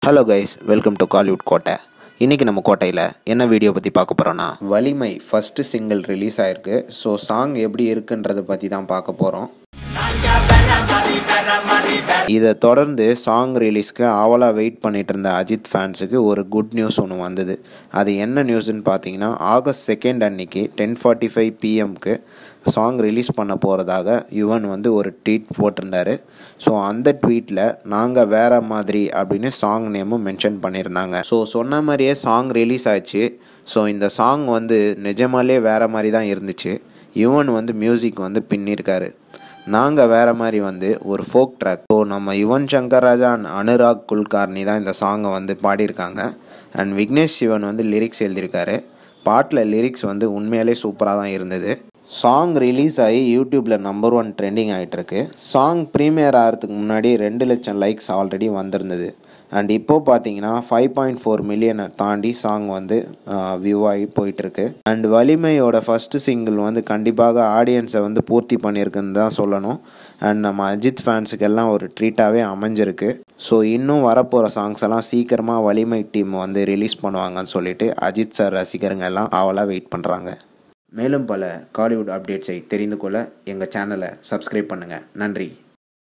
hello guys welcome to Kollywood கோட்டை இன்றைக்கி நம்ம கோட்டையில் என்ன வீடியோ பற்றி பார்க்க போகிறோன்னா வலிமை ஃபஸ்ட்டு சிங்கிள் ரிலீஸ் ஆயிருக்கு ஸோ சாங் எப்படி இருக்குன்றதை பற்றி தான் பார்க்க போகிறோம் இதை தொடர்ந்து சாங் ரிலீஸ்க்கு ஆவலாக வெயிட் பண்ணிட்டு இருந்த அஜித் ஃபேன்ஸுக்கு ஒரு குட் நியூஸ் ஒன்று வந்தது அது என்ன நியூஸ்னு பார்த்தீங்கன்னா ஆகஸ்ட் செகண்ட் அன்னைக்கு டென் ஃபார்ட்டி ஃபைவ் பிஎம்க்கு சாங் ரிலீஸ் பண்ண போகிறதாக யுவன் வந்து ஒரு ட்வீட் போட்டிருந்தாரு ஸோ அந்த ட்வீட்டில் நாங்கள் வேற மாதிரி அப்படின்னு சாங் நேமும் மென்ஷன் பண்ணியிருந்தாங்க ஸோ சொன்ன மாதிரியே சாங் ரிலீஸ் ஆச்சு ஸோ இந்த சாங் வந்து நிஜமாலே வேற மாதிரி தான் இருந்துச்சு யுவன் வந்து மியூசிக் வந்து பின்னிருக்காரு நாங்கள் வேறு மாதிரி வந்து ஒரு ஃபோக் ட்ராக் ஸோ நம்ம யுவன் சங்கர் ராஜா அண்ட் அனுராக் குல்கார்னி தான் இந்த சாங்கை வந்து பாடியிருக்காங்க அண்ட் விக்னேஷ் சிவன் வந்து லிரிக்ஸ் எழுதியிருக்காரு பாட்டில் லிரிக்ஸ் வந்து உண்மையாலே சூப்பராக தான் இருந்தது சாங் ரிலீஸ் ஆகி யூடியூப்பில் நம்பர் ஒன் ட்ரெண்டிங் ஆகிட்டுருக்கு சாங் ப்ரீமியர் ஆகிறதுக்கு முன்னாடி ரெண்டு லட்சம் லைக்ஸ் ஆல்ரெடி வந்திருந்தது அண்ட் இப்போது பார்த்தீங்கன்னா ஃபைவ் பாயிண்ட் ஃபோர் மில்லியனை தாண்டி சாங் வந்து வியூ ஆகி போயிட்டுருக்கு அண்ட் வலிமையோட ஃபஸ்ட்டு சிங்கிள் வந்து கண்டிப்பாக ஆடியன்ஸை வந்து பூர்த்தி பண்ணியிருக்குன்னு தான் சொல்லணும் அண்ட் நம்ம அஜித் ஃபேன்ஸுக்கு எல்லாம் ஒரு ட்ரீட்டாகவே அமைஞ்சிருக்கு ஸோ இன்னும் வரப்போகிற சாங்ஸ் எல்லாம் சீக்கிரமாக வலிமை டீம் வந்து ரிலீஸ் பண்ணுவாங்கன்னு சொல்லிட்டு அஜித் சார் ரசிகருங்க எல்லாம் ஆவலாக வெயிட் பண்ணுறாங்க மேலும் பல காலிவுட் அப்டேட்ஸை தெரிந்து கொள்ள எங்கள் சேனலை சப்ஸ்கிரைப் பண்ணுங்கள் நன்றி